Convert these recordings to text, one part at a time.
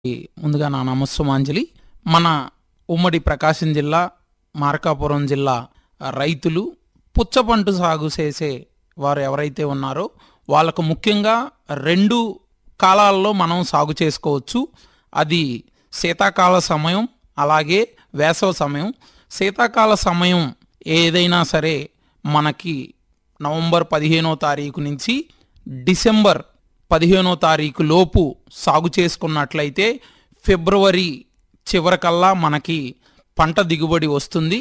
ముందుగా నా నమస్సుమాంజలి మన ఉమ్మడి ప్రకాశం జిల్లా మార్కాపురం జిల్లా రైతులు పుచ్చపంటు సాగు చేసే వారు ఎవరైతే ఉన్నారో వాళ్ళకు ముఖ్యంగా రెండు కాలాల్లో మనం సాగు చేసుకోవచ్చు అది శీతాకాల సమయం అలాగే వేసవ సమయం శీతాకాల సమయం ఏదైనా సరే మనకి నవంబర్ పదిహేనో తారీఖు నుంచి డిసెంబర్ పదిహేనో తారీఖు లోపు సాగు చేసుకున్నట్లయితే ఫిబ్రవరి చివరికల్లా మనకి పంట దిగుబడి వస్తుంది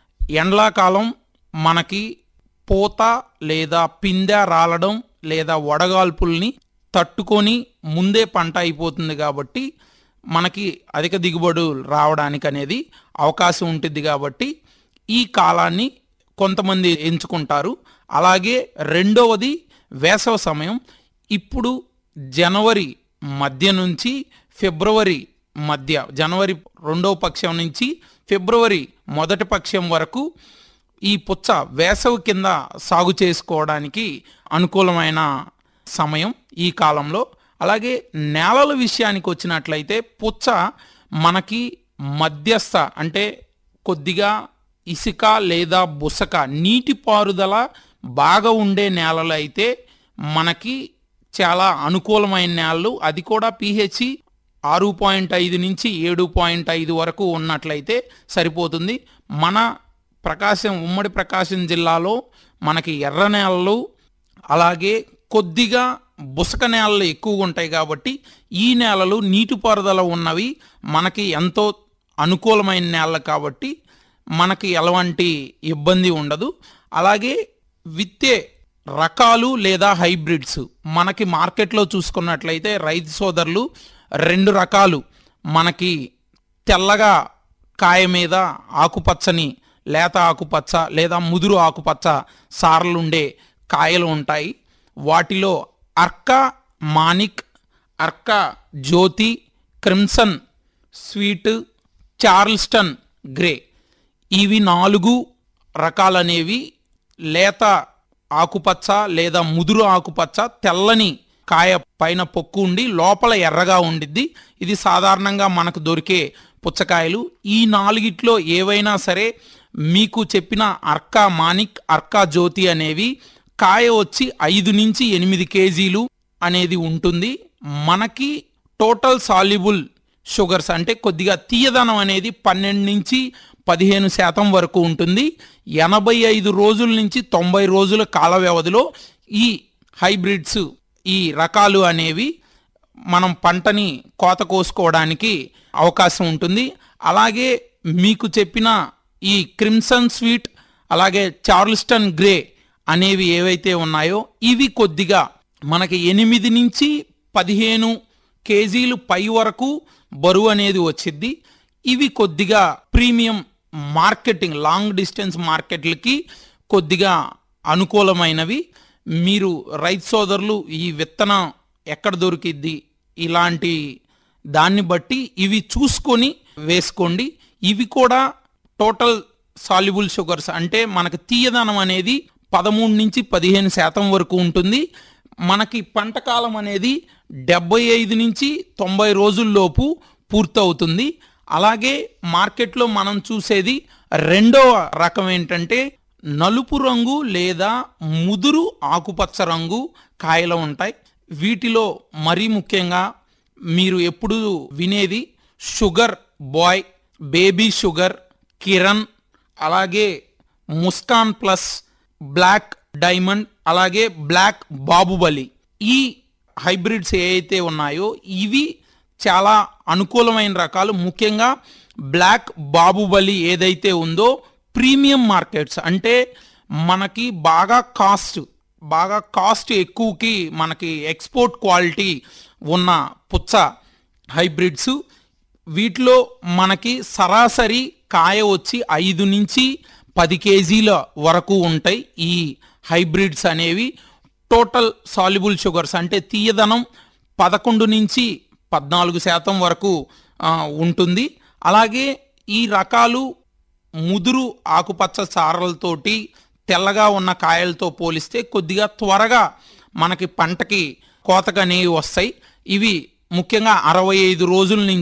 ఎండాకాలం మనకి పూత లేదా పిందె రాలడం లేదా వడగాల్పుల్ని తట్టుకొని ముందే పంట అయిపోతుంది కాబట్టి మనకి అధిక దిగుబడులు రావడానికి అనేది అవకాశం ఉంటుంది కాబట్టి ఈ కాలాన్ని కొంతమంది ఎంచుకుంటారు అలాగే రెండవది వేసవ సమయం ఇప్పుడు జనవరి మధ్య నుంచి ఫిబ్రవరి మధ్య జనవరి రెండవ పక్షం నుంచి ఫిబ్రవరి మొదటి పక్షం వరకు ఈ పుచ్చ వేసవి కింద సాగు చేసుకోవడానికి అనుకూలమైన సమయం ఈ కాలంలో అలాగే నేలల విషయానికి వచ్చినట్లయితే పుచ్చ మనకి మధ్యస్థ అంటే కొద్దిగా ఇసుక లేదా బుసక నీటిపారుదల బాగా ఉండే నేలలు అయితే మనకి చాలా అనుకూలమైన నేలలు అది కూడా పిహెచ్సి ఆరు పాయింట్ ఐదు నుంచి ఏడు పాయింట్ ఐదు వరకు ఉన్నట్లయితే సరిపోతుంది మన ప్రకాశం ఉమ్మడి ప్రకాశం జిల్లాలో మనకి ఎర్ర నేలలు అలాగే కొద్దిగా బుసక నేలలు ఎక్కువగా ఉంటాయి కాబట్టి ఈ నేలలు నీటిపారుదల ఉన్నవి మనకి ఎంతో అనుకూలమైన నేలలు కాబట్టి మనకి ఎలాంటి ఇబ్బంది ఉండదు అలాగే విత్తే రకాలు లేదా హైబ్రిడ్స్ మనకి మార్కెట్లో చూసుకున్నట్లయితే రైతు సోదరులు రెండు రకాలు మనకి తెల్లగా కాయ మీద ఆకుపచ్చని లేత ఆకుపచ్చ లేదా ముదురు ఆకుపచ్చ సారలుండే కాయలు ఉంటాయి వాటిలో Arka Manik Arka Jyothi crimson sweet Charleston grey ఇవి నాలుగు రకాలనేవి లేత ఆకుపచ్చ లేదా ముదురు ఆకుపచ్చ తెల్లని కాయ పైన పొక్కు ఉండి లోపల ఎర్రగా ఉండిద్ది ఇది సాధారణంగా మనకు దొరికే పుచ్చకాయలు ఈ నాలుగిట్లో ఏవైనా సరే మీకు చెప్పిన అర్కా మానిక్ అర్కా జ్యోతి అనేవి కాయ వచ్చి ఐదు నుంచి ఎనిమిది కేజీలు అనేది ఉంటుంది మనకి టోటల్ సాల్యుబుల్ షుగర్స్ అంటే కొద్దిగా తీయదనం అనేది పన్నెండు నుంచి పదిహేను శాతం వరకు ఉంటుంది ఎనభై ఐదు రోజుల నుంచి తొంభై రోజుల కాల వ్యవధిలో ఈ హైబ్రిడ్స్ ఈ రకాలు అనేవి మనం పంటని కోత కోసుకోవడానికి అవకాశం ఉంటుంది అలాగే మీకు చెప్పిన ఈ క్రిమ్సన్ స్వీట్ అలాగే చార్ల్స్టన్ గ్రే అనేవి ఏవైతే ఉన్నాయో ఇవి కొద్దిగా మనకి ఎనిమిది నుంచి పదిహేను కేజీలు పై వరకు బరువు అనేది వచ్చింది ఇవి కొద్దిగా ప్రీమియం మార్కెటింగ్ లాంగ్ డిస్టెన్స్ మార్కెట్లకి కొద్దిగా అనుకూలమైనవి మీరు రైతు సోదరులు ఈ విత్తనం ఎక్కడ దొరికిద్ది ఇలాంటి దాన్ని బట్టి ఇవి చూసుకొని వేసుకోండి ఇవి కూడా టోటల్ సాల్యుబుల్ షుగర్స్ అంటే మనకి తీయదనం అనేది పదమూడు నుంచి పదిహేను శాతం వరకు ఉంటుంది మనకి పంట కాలం అనేది డెబ్బై ఐదు నుంచి తొంభై రోజుల్లోపు పూర్తవుతుంది అలాగే మార్కెట్లో మనం చూసేది రెండవ రకం ఏంటంటే నలుపు రంగు లేదా ముదురు ఆకుపచ్చ రంగు కాయలు ఉంటాయి వీటిలో మరీ ముఖ్యంగా మీరు ఎప్పుడు వినేది sugar boy baby sugar Kiran అలాగే ముస్కాన్ ప్లస్ బ్లాక్ డైమండ్ అలాగే బ్లాక్ బాబుబలి ఈ హైబ్రిడ్స్ ఏవైతే ఉన్నాయో ఇవి చాలా అనుకూలమైన రకాలు ముఖ్యంగా బ్లాక్ బాబుబలి ఏదైతే ఉందో ప్రీమియం మార్కెట్స్ అంటే మనకి బాగా కాస్ట్ బాగా కాస్ట్ ఎక్కువకి మనకి ఎక్స్పోర్ట్ క్వాలిటీ ఉన్న పుచ్చ హైబ్రిడ్స్ వీటిలో మనకి సరాసరి కాయ వచ్చి ఐదు నుంచి పది కేజీల వరకు ఉంటాయి ఈ హైబ్రిడ్స్ అనేవి టోటల్ సాల్యుబుల్ షుగర్స్ అంటే తీయదనం పదకొండు నుంచి పద్నాలుగు శాతం వరకు ఆ, ఉంటుంది అలాగే ఈ రకాలు ముదురు ఆకుపచ్చ సారలతోటి తెల్లగా ఉన్న కాయలతో పోలిస్తే కొద్దిగా త్వరగా మనకి పంటకి కోతకనేవి వస్తాయి ఇవి ముఖ్యంగా అరవై ఐదు రోజుల నుంచి